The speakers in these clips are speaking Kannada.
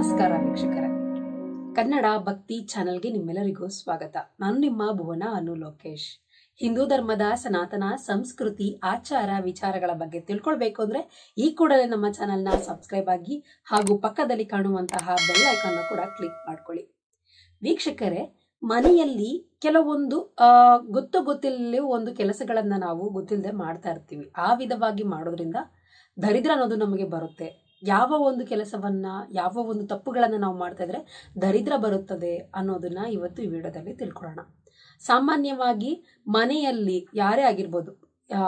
ನಮಸ್ಕಾರ ವೀಕ್ಷಕರೇ ಕನ್ನಡ ಭಕ್ತಿ ಚಾನೆಲ್ಗೆ ನಿಮ್ಮೆಲ್ಲರಿಗೂ ಸ್ವಾಗತ ನಾನು ನಿಮ್ಮ ಭುವನ ಅನು ಲೋಕೇಶ್ ಹಿಂದೂ ಧರ್ಮದ ಸನಾತನ ಸಂಸ್ಕೃತಿ ಆಚಾರ ವಿಚಾರಗಳ ಬಗ್ಗೆ ತಿಳ್ಕೊಳ್ಬೇಕು ಅಂದ್ರೆ ಈ ಕೂಡಲೇ ನಮ್ಮ ಚಾನೆಲ್ನ ಸಬ್ಸ್ಕ್ರೈಬ್ ಆಗಿ ಹಾಗೂ ಪಕ್ಕದಲ್ಲಿ ಕಾಣುವಂತಹ ಬೆಲ್ ಐಕಾನ್ ಕೂಡ ಕ್ಲಿಕ್ ಮಾಡ್ಕೊಳ್ಳಿ ವೀಕ್ಷಕರೇ ಮನೆಯಲ್ಲಿ ಕೆಲವೊಂದು ಆ ಗೊತ್ತು ಗೊತ್ತಿಲ್ಲ ಒಂದು ಕೆಲಸಗಳನ್ನ ನಾವು ಗೊತ್ತಿಲ್ಲದೆ ಮಾಡ್ತಾ ಇರ್ತೀವಿ ಆ ವಿಧವಾಗಿ ಮಾಡೋದ್ರಿಂದ ದರಿದ್ರ ಅನ್ನೋದು ನಮಗೆ ಬರುತ್ತೆ ಯಾವ ಒಂದು ಕೆಲಸವನ್ನ ಯಾವ ಒಂದು ತಪ್ಪುಗಳನ್ನ ನಾವು ಮಾಡ್ತಾ ಇದ್ರೆ ದರಿದ್ರ ಬರುತ್ತದೆ ಅನ್ನೋದನ್ನ ಇವತ್ತು ಈ ವಿಡಿಯೋದಲ್ಲಿ ತಿಳ್ಕೊಳ್ಳೋಣ ಸಾಮಾನ್ಯವಾಗಿ ಮನೆಯಲ್ಲಿ ಯಾರೇ ಆಗಿರ್ಬೋದು ಆ,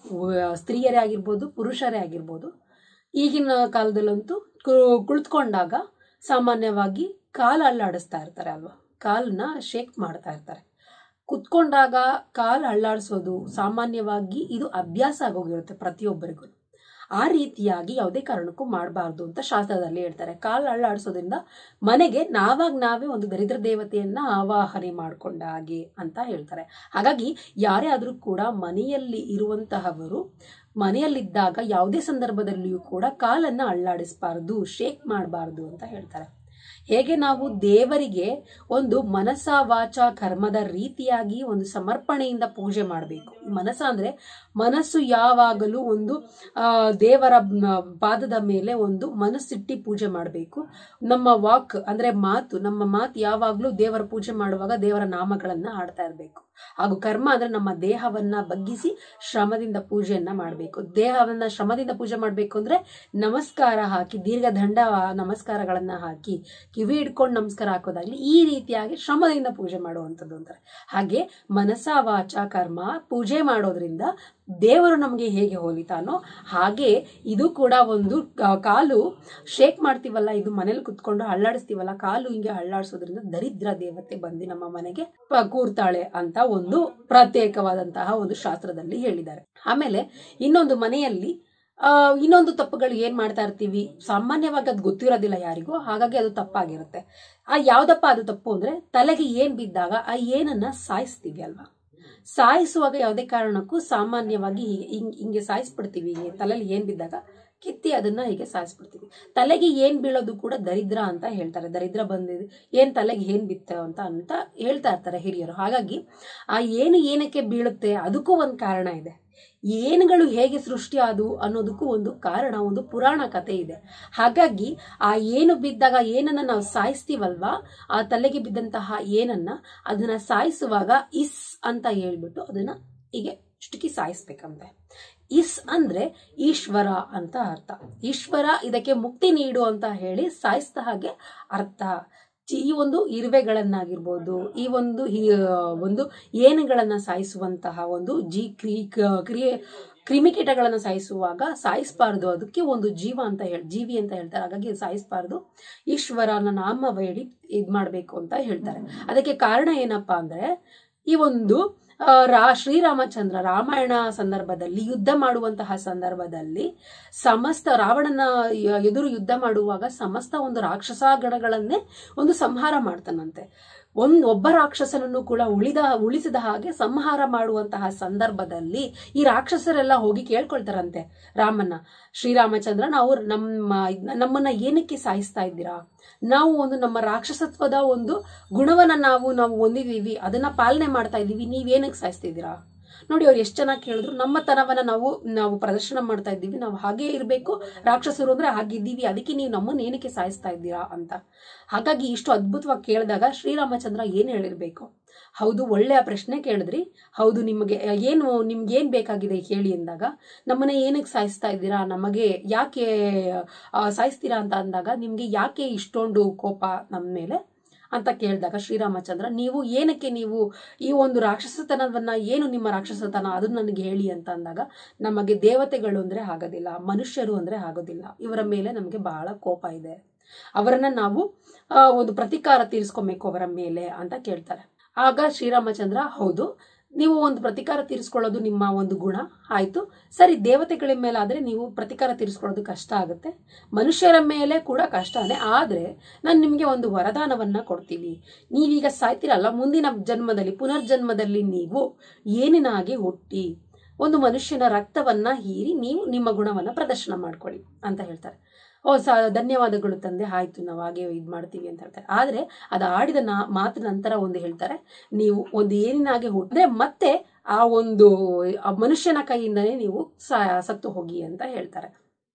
ವ- ಸ್ತ್ರೀಯರೇ ಆಗಿರ್ಬೋದು ಪುರುಷರೇ ಆಗಿರ್ಬೋದು ಈಗಿನ ಕಾಲದಲ್ಲಂತೂ ಕು- ಕುಳಿತುಕೊಂಡಾಗ ಸಾಮಾನ್ಯವಾಗಿ ಕಾಲು ಅಲ್ಲಾಡಿಸ್ತಾ ಇರ್ತಾರೆ ಅಲ್ವಾ ಕಾಲನ್ನ ಶೇಕ್ ಮಾಡ್ತಾ ಇರ್ತಾರೆ ಕುತ್ಕೊಂಡಾಗ ಕಾಲು ಅಳ್ಳಾಡಿಸೋದು ಸಾಮಾನ್ಯವಾಗಿ ಇದು ಅಭ್ಯಾಸ ಆಗೋಗಿರುತ್ತೆ ಪ್ರತಿಯೊಬ್ಬರಿಗೂ ಆ ರೀತಿಯಾಗಿ ಯಾವುದೇ ಕಾರಣಕ್ಕೂ ಮಾಡಬಾರ್ದು ಅಂತ ಶಾಸ್ತ್ರದಲ್ಲಿ ಹೇಳ್ತಾರೆ ಕಾಲು ಅಳ್ಳಾಡಿಸೋದ್ರಿಂದ ಮನೆಗೆ ನಾವಾಗ ನಾವೇ ಒಂದು ದರಿದ್ರ ದೇವತೆಯನ್ನ ಆವಾಹನೆ ಮಾಡ್ಕೊಂಡ ಹಾಗೆ ಅಂತ ಹೇಳ್ತಾರೆ ಹಾಗಾಗಿ ಯಾರೇ ಆದರೂ ಕೂಡ ಮನೆಯಲ್ಲಿ ಇರುವಂತಹವರು ಮನೆಯಲ್ಲಿದ್ದಾಗ ಯಾವುದೇ ಸಂದರ್ಭದಲ್ಲಿಯೂ ಕೂಡ ಕಾಲನ್ನ ಅಳ್ಳಾಡಿಸಬಾರ್ದು ಶೇಕ್ ಮಾಡಬಾರ್ದು ಅಂತ ಹೇಳ್ತಾರೆ ಹೇಗೆ ನಾವು ದೇವರಿಗೆ ಒಂದು ಮನಸ ವಾಚ ಕರ್ಮದ ರೀತಿಯಾಗಿ ಒಂದು ಸಮರ್ಪಣೆಯಿಂದ ಪೂಜೆ ಮಾಡಬೇಕು ಮನಸ ಅಂದ್ರೆ ಮನಸ್ಸು ಯಾವಾಗಲೂ ಒಂದು ಆ, ದೇವರ ಮ್, ಪಾದದ ಮೇಲೆ ಒಂದು ಮನಸ್ಸಿಟ್ಟಿ ಪೂಜೆ ಮಾಡಬೇಕು ನಮ್ಮ ವಾಕ್ ಅಂದ್ರೆ ಮಾತು ನಮ್ಮ ಮಾತು ಯಾವಾಗಲೂ ದೇವರ ಪೂಜೆ ಮಾಡುವಾಗ ದೇವರ ನಾಮಗಳನ್ನ ಹಾಡ್ತಾ ಇರಬೇಕು ಹಾಗೂ ಕರ್ಮ ಅಂದ್ರೆ ನಮ್ಮ ದೇಹವನ್ನ ಬಗ್ಗಿಸಿ ಶ್ರಮದಿಂದ ಪೂಜೆಯನ್ನ ಮಾಡಬೇಕು ದೇಹವನ್ನ ಶ್ರಮದಿಂದ ಪೂಜೆ ಮಾಡಬೇಕು ಅಂದ್ರೆ ನಮಸ್ಕಾರ ಹಾಕಿ ದೀರ್ಘ ದಂಡ ನಮಸ್ಕಾರಗಳನ್ನ ಹಾಕಿ ಕಿವಿ ಹಿಡ್ಕೊಂಡು ನಮಸ್ಕಾರ ಹಾಕೋದಾಗ್ಲಿ ಈ ರೀತಿಯಾಗಿ ಶ್ರಮದಿಂದ ಪೂಜೆ ಮಾಡುವಂಥದ್ದು ಅಂತಾರೆ ಹಾಗೆ ಮನಸ ವಾಚ ಕರ್ಮ ಪೂಜೆ ಮಾಡೋದ್ರಿಂದ ದೇವರು ನಮಗೆ ಹೇಗೆ ಹೋಲಿತಾನೋ ಹಾಗೆ ಇದು ಕೂಡ ಒಂದು ಕಾ- ಕಾಲು ಶೇಕ್ ಮಾಡ್ತೀವಲ್ಲ ಇದು ಮನೇಲಿ ಕುತ್ಕೊಂಡು ಅಳ್ಳಾಡಿಸ್ತೀವಲ್ಲ ಕಾಲು ಹಿಂಗೆ ಅಳ್ಳಾಡಿಸೋದ್ರಿಂದ ದರಿದ್ರ ದೇವತೆ ಬಂದು ನಮ್ಮ ಮನೆಗೆ ಪ- ಕೂರ್ತಾಳೆ ಅಂತ ಒಂದು ಪ್ರತ್ಯೇಕವಾದಂತಹ ಒಂದು ಶಾಸ್ತ್ರದಲ್ಲಿ ಹೇಳಿದ್ದಾರೆ ಆಮೇಲೆ ಇನ್ನೊಂದು ಮನೆಯಲ್ಲಿ ಆ, ಇನ್ನೊಂದು ತಪ್ಪುಗಳು ಏನ್ ಮಾಡ್ತಾ ಇರ್ತೀವಿ ಸಾಮಾನ್ಯವಾಗಿ ಅದು ಗೊತ್ತಿರೋದಿಲ್ಲ ಯಾರಿಗೂ ಹಾಗಾಗಿ ಅದು ತಪ್ಪಾಗಿರುತ್ತೆ ಆ ಯಾವ್ದಪ್ಪ ಅದು ತಪ್ಪು ಅಂದ್ರೆ ತಲೆಗೆ ಏನ್ ಬಿದ್ದಾಗ ಆ ಏನನ್ನ ಸಾಯಿಸ್ತೀವಿ ಅಲ್ವಾ ಸಾಯಿಸುವಾಗ ಯಾವುದೇ ಕಾರಣಕ್ಕೂ ಸಾಮಾನ್ಯವಾಗಿ ಹೀಗೆ ಹಿಂಗ್ ಹಿಂಗೆ ಸಾಯಿಸ್ಬಿಡ್ತೀವಿ ಹಿಂಗೆ ತಲೆಯಲ್ಲಿ ಏನ್ ಬಿದ್ದಾಗ ಕಿತ್ತಿ ಅದನ್ನ ಹೀಗೆ ಸಾಯಿಸ್ಬಿಡ್ತೀವಿ ತಲೆಗೆ ಏನ್ ಬೀಳೋದು ಕೂಡ ದರಿದ್ರ ಅಂತ ಹೇಳ್ತಾರೆ ದರಿದ್ರ ಬಂದಿದೆ ಏನ್ ತಲೆಗೆ ಏನ್ ಬಿತ್ತ ಅಂತ ಅಂತ ಹೇಳ್ತಾ ಇರ್ತಾರೆ ಹಿರಿಯರು ಹಾಗಾಗಿ ಆ ಏನು ಏನಕ್ಕೆ ಬೀಳುತ್ತೆ ಅದಕ್ಕೂ ಒಂದು ಕಾರಣ ಇದೆ ಏನುಗಳು ಹೇಗೆ ಸೃಷ್ಟಿ ಆದವು ಅನ್ನೋದಕ್ಕೂ ಒಂದು ಕಾರಣ ಒಂದು ಪುರಾಣ ಕಥೆ ಇದೆ ಹಾಗಾಗಿ ಆ ಏನು ಬಿದ್ದಾಗ ಏನನ್ನ ನಾವು ಸಾಯಿಸ್ತೀವಲ್ವಾ ಆ ತಲೆಗೆ ಬಿದ್ದಂತಹ ಏನನ್ನ ಅದನ್ನ ಸಾಯಿಸುವಾಗ ಇಸ್ ಅಂತ ಹೇಳ್ಬಿಟ್ಟು ಅದನ್ನ ಹೀಗೆ ಇಷ್ಟಕ್ಕೆ ಸಾಯಿಸ್ಬೇಕಂತೆ ಇಸ್ ಅಂದ್ರೆ ಈಶ್ವರ ಅಂತ ಅರ್ಥ ಈಶ್ವರ ಇದಕ್ಕೆ ಮುಕ್ತಿ ನೀಡು ಅಂತ ಹೇಳಿ ಸಾಯಿಸಿದ ಹಾಗೆ ಅರ್ಥ ಚಿ- ಈ ಒಂದು ಇರುವೆಗಳನ್ನಾಗಿರ್ಬೋದು ಈ ಒಂದು ಈ, ಆ, ಒಂದು ಏನುಗಳನ್ನ ಸಾಯಿಸುವಂತಹ ಒಂದು ಜಿ ಕ್ರಿ ಕ- ಕ್ರಿಯೆ ಕ್ರಿಮಿಕೀಟಗಳನ್ನ ಸಾಯಿಸುವಾಗ ಸಾಯಿಸಬಾರ್ದು ಅದಕ್ಕೆ ಒಂದು ಜೀವ ಅಂತ ಹೇಳಿ ಜೀವಿ ಅಂತ ಹೇಳ್ತಾರೆ ಹಾಗಾಗಿ ಸಾಯಿಸಬಾರ್ದು ಈಶ್ವರನ ನಾಮ ಹೇಳಿ ಇದ್ ಮಾಡ್ಬೇಕು ಅಂತ ಹೇಳ್ತಾರೆ ಅದಕ್ಕೆ ಕಾರಣ ಏನಪ್ಪಾ ಅಂದ್ರೆ ಈ ಒಂದು ಆ, ರಾ ಶ್ರೀರಾಮಚಂದ್ರ ರಾಮಾಯಣ ಸಂದರ್ಭದಲ್ಲಿ ಯುದ್ಧ ಮಾಡುವಂತಹ ಸಂದರ್ಭದಲ್ಲಿ ಸಮಸ್ತ ರಾವಣನ ಯ- ಎದುರು ಯುದ್ಧ ಮಾಡುವಾಗ ಸಮಸ್ತ ಒಂದು ರಾಕ್ಷಸ ಗಣಗಳನ್ನೇ ಒಂದು ಸಂಹಾರ ಮಾಡ್ತಾನಂತೆ ಒಂದ್ ಒಬ್ಬ ರಾಕ್ಷಸನನ್ನು ಕೂಡ ಉಳಿದ ಉಳಿಸಿದ ಹಾಗೆ ಸಂಹಾರ ಮಾಡುವಂತಹ ಸಂದರ್ಭದಲ್ಲಿ ಈ ರಾಕ್ಷಸರೆಲ್ಲ ಹೋಗಿ ಕೇಳ್ಕೊಳ್ತಾರಂತೆ ರಾಮನ್ನ ಶ್ರೀರಾಮಚಂದ್ರ ನಾವು ನಮ್ಮ ನಮ್ಮನ್ನ ಏನಕ್ಕೆ ಸಾಯಿಸ್ತಾ ಇದ್ದೀರಾ ನಾವು ಒಂದು ನಮ್ಮ ರಾಕ್ಷಸತ್ವದ ಒಂದು ಗುಣವನ್ನ ನಾವು ನಾವು ಹೊಂದಿದೀವಿ ಅದನ್ನ ಪಾಲನೆ ಮಾಡ್ತಾ ಇದೀವಿ ನೀವೇನಕ್ಕೆ ಸಾಯಿಸ್ತಿದ್ದೀರಾ ನೋಡಿ ಅವ್ರು ಎಷ್ಟು ಚೆನ್ನಾಗಿ ಕೇಳಿದ್ರು ನಮ್ಮ ತನವನ್ನ ನಾವು ನಾವು ಪ್ರದರ್ಶನ ಮಾಡ್ತಾ ಇದ್ದೀವಿ ನಾವು ಹಾಗೇ ಇರಬೇಕು ರಾಕ್ಷಸರು ಅಂದ್ರೆ ಹಾಗಿದ್ದೀವಿ ಅದಕ್ಕೆ ನೀವು ನಮ್ಮನ್ನ ಏನಕ್ಕೆ ಸಾಯಿಸ್ತಾ ಇದ್ದೀರಾ ಅಂತ ಹಾಗಾಗಿ ಇಷ್ಟು ಅದ್ಭುತವಾಗಿ ಕೇಳಿದಾಗ ಶ್ರೀರಾಮಚಂದ್ರ ಏನ್ ಹೇಳಿರ್ಬೇಕು ಹೌದು ಒಳ್ಳೆಯ ಪ್ರಶ್ನೆ ಕೇಳಿದ್ರಿ ಹೌದು ನಿಮಗೆ ಏನು ನಿಮ್ಗೆ ಏನ್ ಬೇಕಾಗಿದೆ ಕೇಳಿ ಎಂದಾಗ ನಮ್ಮನ್ನ ಏನಕ್ಕೆ ಸಾಯಿಸ್ತಾ ಇದ್ದೀರಾ ನಮಗೆ ಯಾಕೆ ಆ, ಸಾಯಿಸ್ತೀರಾ ಅಂತ ಅಂದಾಗ ನಿಮ್ಗೆ ಯಾಕೆ ಇಷ್ಟೊಂದು ಕೋಪ ನಮ್ಮ ಮೇಲೆ ಅಂತ ಕೇಳಿದಾಗ ಶ್ರೀರಾಮಚಂದ್ರ ನೀವು ಏನಕ್ಕೆ ನೀವು ಈ ಒಂದು ರಾಕ್ಷಸತನವನ್ನ ಏನು ನಿಮ್ಮ ರಾಕ್ಷಸತನ ಅದನ್ನ ನನಗೆ ಹೇಳಿ ಅಂತ ಅಂದಾಗ ನಮಗೆ ದೇವತೆಗಳು ಅಂದ್ರೆ ಆಗೋದಿಲ್ಲ ಮನುಷ್ಯರು ಅಂದ್ರೆ ಆಗೋದಿಲ್ಲ ಇವರ ಮೇಲೆ ನಮಗೆ ಬಹಳ ಕೋಪ ಇದೆ ಅವರನ್ನ ನಾವು ಆ, ಒಂದು ಪ್ರತಿಕಾರ ತೀರಿಸ್ಕೊಬೇಕು ಅವರ ಮೇಲೆ ಅಂತ ಕೇಳ್ತಾರೆ ಆಗ ಶ್ರೀರಾಮಚಂದ್ರ ಹೌದು ನೀವು ಒಂದು ಪ್ರತಿಕಾರ ತೀರಿಸ್ಕೊಳ್ಳೋದು ನಿಮ್ಮ ಒಂದು ಗುಣ ಆಯ್ತು ಸರಿ ದೇವತೆಗಳ ಮೇಲೆ ಆದ್ರೆ ನೀವು ಪ್ರತಿಕಾರ ತೀರಿಸ್ಕೊಳ್ಳೋದು ಕಷ್ಟ ಆಗುತ್ತೆ ಮನುಷ್ಯರ ಮೇಲೆ ಕೂಡ ಕಷ್ಟನೇ ಆದ್ರೆ ನಾನು ನಿಮಗೆ ಒಂದು ವರದಾನವನ್ನ ಕೊಡ್ತೀವಿ ನೀವೀಗ ಸಾಯ್ತಿರಲ್ಲ ಮುಂದಿನ ಜನ್ಮದಲ್ಲಿ ಪುನರ್ಜನ್ಮದಲ್ಲಿ ನೀವು ಏನಿನಾಗಿ ಹುಟ್ಟಿ ಒಂದು ಮನುಷ್ಯನ ರಕ್ತವನ್ನ ಹೀರಿ ನೀವು ನಿಮ್ಮ ಗುಣವನ್ನ ಪ್ರದರ್ಶನ ಮಾಡ್ಕೊಳ್ಳಿ ಅಂತ ಹೇಳ್ತಾರೆ ಓ ಸ ಧನ್ಯವಾದಗಳು ತಂದೆ ಆಯ್ತು ನಾವು ಹಾಗೆ ಇದು ಮಾಡ್ತೀವಿ ಅಂತ ಹೇಳ್ತಾರೆ ಆದ್ರೆ ಅದು ಆಡಿದ ನಾ ಮಾತಿನ ನಂತರ ಒಂದು ಹೇಳ್ತಾರೆ ನೀವು ಒಂದು ಏನಿನಾಗೆ ಹುಟ್ಟಿದ್ರೆ ಮತ್ತೆ ಆ ಒಂದು ಆ ಮನುಷ್ಯನ ಕೈಯಿಂದನೇ ನೀವು ಸ- ಸತ್ತು ಹೋಗಿ ಅಂತ ಹೇಳ್ತಾರೆ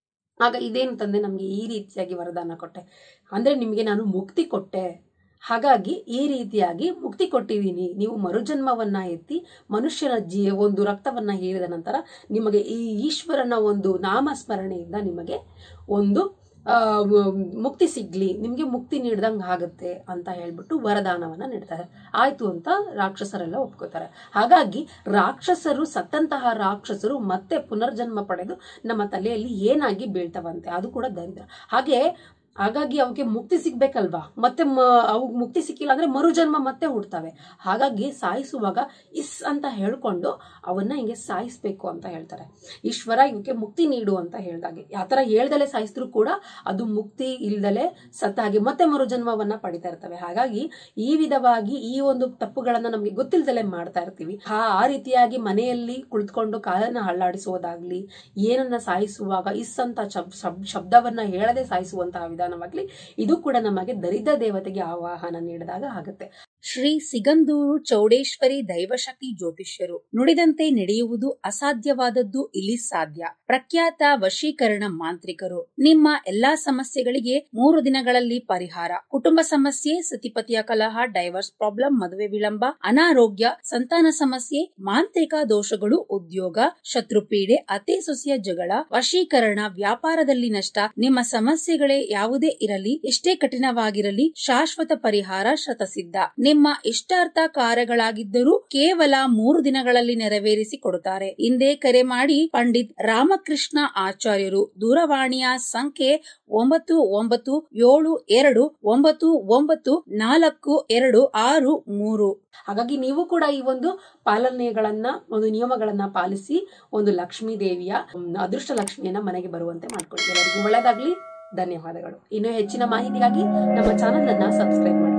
ಆಗ ಇದೇನು ತಂದೆ ನಮಗೆ ಈ ರೀತಿಯಾಗಿ ವರದಾನ ಕೊಟ್ಟೆ ಅಂದ್ರೆ ನಿಮಗೆ ನಾನು ಮುಕ್ತಿ ಕೊಟ್ಟೆ ಹಾಗಾಗಿ ಈ ರೀತಿಯಾಗಿ ಮುಕ್ತಿ ಕೊಟ್ಟಿದ್ದೀನಿ ನೀವು ಮರುಜನ್ಮವನ್ನ ಎತ್ತಿ ಮನುಷ್ಯನ ಜೀ ಒಂದು ರಕ್ತವನ್ನ ಹೀರಿದ ನಂತರ ನಿಮಗೆ ಈ ಈಶ್ವರನ ಒಂದು ನಾಮಸ್ಮರಣೆಯಿಂದ ನಿಮಗೆ ಒಂದು ಆ, ವ- ಮುಕ್ತಿ ಸಿಗ್ಲಿ ನಿಮ್ಗೆ ಮುಕ್ತಿ ನೀಡ್ದಂಗೆ ಆಗುತ್ತೆ ಅಂತ ಹೇಳ್ಬಿಟ್ಟು ವರದಾನವನ್ನ ನೀಡ್ತಾರೆ ಆಯ್ತು ಅಂತ ರಾಕ್ಷಸರೆಲ್ಲ ಒಪ್ಕೋತಾರೆ ಹಾಗಾಗಿ ರಾಕ್ಷಸರು ಸತ್ತಂತಹ ರಾಕ್ಷಸರು ಮತ್ತೆ ಪುನರ್ಜನ್ಮ ಪಡೆದು ನಮ್ಮ ತಲೆಯಲ್ಲಿ ಏನಾಗಿ ಬೀಳ್ತವಂತೆ ಅದು ಕೂಡ ದರಿದ್ರ ಹಾಗೆ ಹಾಗಾಗಿ ಅವಕ್ಕೆ ಮುಕ್ತಿ ಸಿಗ್ಬೇಕಲ್ವಾ ಮತ್ತೆ ಅವು ಮುಕ್ತಿ ಸಿಕ್ಕಿಲ್ಲ ಅಂದ್ರೆ ಮರುಜನ್ಮ ಮತ್ತೆ ಹುಡ್ತವೆ ಹಾಗಾಗಿ ಸಾಯಿಸುವಾಗ ಇಸ್ ಅಂತ ಹೇಳ್ಕೊಂಡು ಅವನ್ನ ಹಿಂಗೆ ಸಾಯಿಸ್ಬೇಕು ಅಂತ ಹೇಳ್ತಾರೆ ಈಶ್ವರ ಇವಕ್ಕೆ ಮುಕ್ತಿ ನೀಡು ಅಂತ ಹೇಳ್ದಾಗೆ ಆತರ ಹೇಳ್ದಲೆ ಸಾಯಿಸಿದ್ರು ಕೂಡ ಅದು ಮುಕ್ತಿ ಇಲ್ದಲೆ ಸತ್ತ ಹಾಗೆ ಮತ್ತೆ ಮರುಜನ್ಮವನ್ನ ಪಡಿತಾ ಇರ್ತವೆ ಹಾಗಾಗಿ ಈ ವಿಧವಾಗಿ ಈ ಒಂದು ತಪ್ಪುಗಳನ್ನ ನಮ್ಗೆ ಗೊತ್ತಿಲ್ದಲೆ ಮಾಡ್ತಾ ಇರ್ತೀವಿ ಆ ಆ ರೀತಿಯಾಗಿ ಮನೆಯಲ್ಲಿ ಕುಳಿತುಕೊಂಡು ಕಾಲನ್ನ ಹಳ್ಳಾಡಿಸುವುದಾಗ್ಲಿ ಏನನ್ನ ಸಾಯಿಸುವಾಗ ಇಸ್ ಅಂತ ಶಬ್- ಶಬ್- ಶಬ್ದವನ್ನ ಹೇಳದೆ ಸಾಯಿಸುವಂತಹ ವಿಧಾನವಾಗ್ಲಿ ಇದು ಕೂಡ ನಮಗೆ ದರಿದ್ರ ದೇವತೆಗೆ ಆವಾಹನ ನೀಡಿದಾಗ ಆಗುತ್ತೆ ಶ್ರೀ ಸಿಗಂದೂರು ಚೌಡೇಶ್ವರಿ ದೈವಶಕ್ತಿ ಜ್ಯೋತಿಷ್ಯರು ನುಡಿದಂತೆ ನಡೆಯುವುದು ಅಸಾಧ್ಯವಾದದ್ದು ಇಲ್ಲಿ ಸಾಧ್ಯ ಪ್ರಖ್ಯಾತ ವಶೀಕರಣ ಮಾಂತ್ರಿಕರು ನಿಮ್ಮ ಎಲ್ಲಾ ಸಮಸ್ಯೆಗಳಿಗೆ ಮೂರು ದಿನಗಳಲ್ಲಿ ಪರಿಹಾರ ಕುಟುಂಬ ಸಮಸ್ಯೆ ಸತಿಪತಿಯ ಕಲಹ ಡೈವರ್ಸ್ ಪ್ರಾಬ್ಲಮ್ ಮದುವೆ ವಿಳಂಬ ಅನಾರೋಗ್ಯ ಸಂತಾನ ಸಮಸ್ಯೆ ಮಾಂತ್ರಿಕ ದೋಷಗಳು ಉದ್ಯೋಗ ಶತ್ರುಪೀಡೆ ಅತ್ತೆ ಸೊಸೆಯ ಜಗಳ ವಶೀಕರಣ ವ್ಯಾಪಾರದಲ್ಲಿ ನಷ್ಟ ನಿಮ್ಮ ಸಮಸ್ಯೆಗಳೇ ಯಾವುದೇ ಇರಲಿ ಎಷ್ಟೇ ಕಠಿಣವಾಗಿರಲಿ ಶಾಶ್ವತ ಪರಿಹಾರ ಶತಸಿದ್ಧ ನಿಮ್ಮ ಇಷ್ಟಾರ್ಥ ಕಾರ್ಯಗಳಾಗಿದ್ದರೂ ಕೇವಲ ಮೂರು ದಿನಗಳಲ್ಲಿ ನೆರವೇರಿಸಿ ಕೊಡುತ್ತಾರೆ ಹಿಂದೆ ಕರೆ ಮಾಡಿ ಪಂಡಿತ್ ರಾಮಕೃಷ್ಣ ಆಚಾರ್ಯರು ದೂರವಾಣಿಯ ಸಂಖ್ಯೆ ಒಂಬತ್ತು ಒಂಬತ್ತು ಏಳು ಎರಡು ಒಂಬತ್ತು ಒಂಬತ್ತು ನಾಲ್ಕು ಎರಡು ಆರು ಮೂರು ಹಾಗಾಗಿ ನೀವು ಕೂಡ ಈ ಒಂದು ಪಾಲನೆಗಳನ್ನ ಒಂದು ನಿಯಮಗಳನ್ನ ಪಾಲಿಸಿ ಒಂದು ಲಕ್ಷ್ಮೀ ದೇವಿಯ ಮ್, ಅದೃಷ್ಟ ಲಕ್ಷ್ಮಿಯನ್ನ ಮನೆಗೆ ಬರುವಂತೆ ಮಾಡ್ಕೊಳ್ಳಿ ಎಲ್ಲರಿಗೂ ಒಳ್ಳೆಯದಾಗ್ಲಿ ಧನ್ಯವಾದಗಳು ಇನ್ನು ಹೆಚ್ಚಿನ ಮಾಹಿತಿಗಾಗಿ ನಮ್ಮ ಚಾನಲ್ ಅನ್ನ ಸಬ್ಸ್ಕ್ರೈಬ್ ಮಾಡಿ